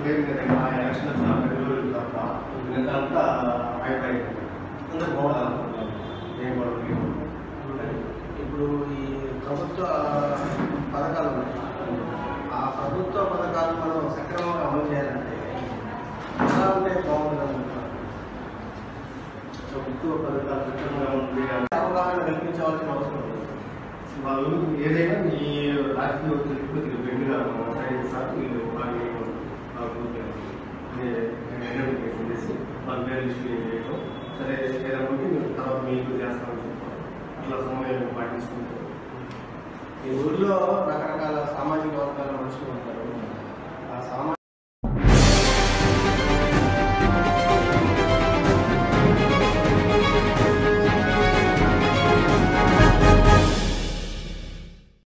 పేరు మీద ఆ ఎలక్షన్ వచ్చిన పది రోజులు తప్ప మిగతా అంతా అయిపోయింది అందరూ పోవాలనుకుంటున్నాను నేను కూడా లేవు. ఇప్పుడు ఈ ప్రభుత్వ పథకాలు ఉన్నాయి ఆ ప్రభుత్వ పథకాలు మనం సక్రమంగా అమలు చేయాలంటే ఎలా ఉంటే బాగుంటుంది అనుకుంటున్నాను ప్రభుత్వ పథకాలు చట్టంగా ఉంది అంటే అవగాహన కల్పించవలసిన అవసరం ఉంది వాళ్ళు ఏదైనా ఈ రాజకీయ ఒత్తిడి కొద్దిగా బెండుగా సరైన సార్ వీళ్ళు వాళ్ళు ఐడెంటిఫికేషన్ చేసి వాళ్ళ పేరు లిస్ట్ చేయడం సరే ఏదైనా ఉంటే మీరు తర్వాత మీకు చేస్తామని చెప్పాలి అట్లా సమయం పాటించుకుంటారు ఈ ఊర్లో రకరకాల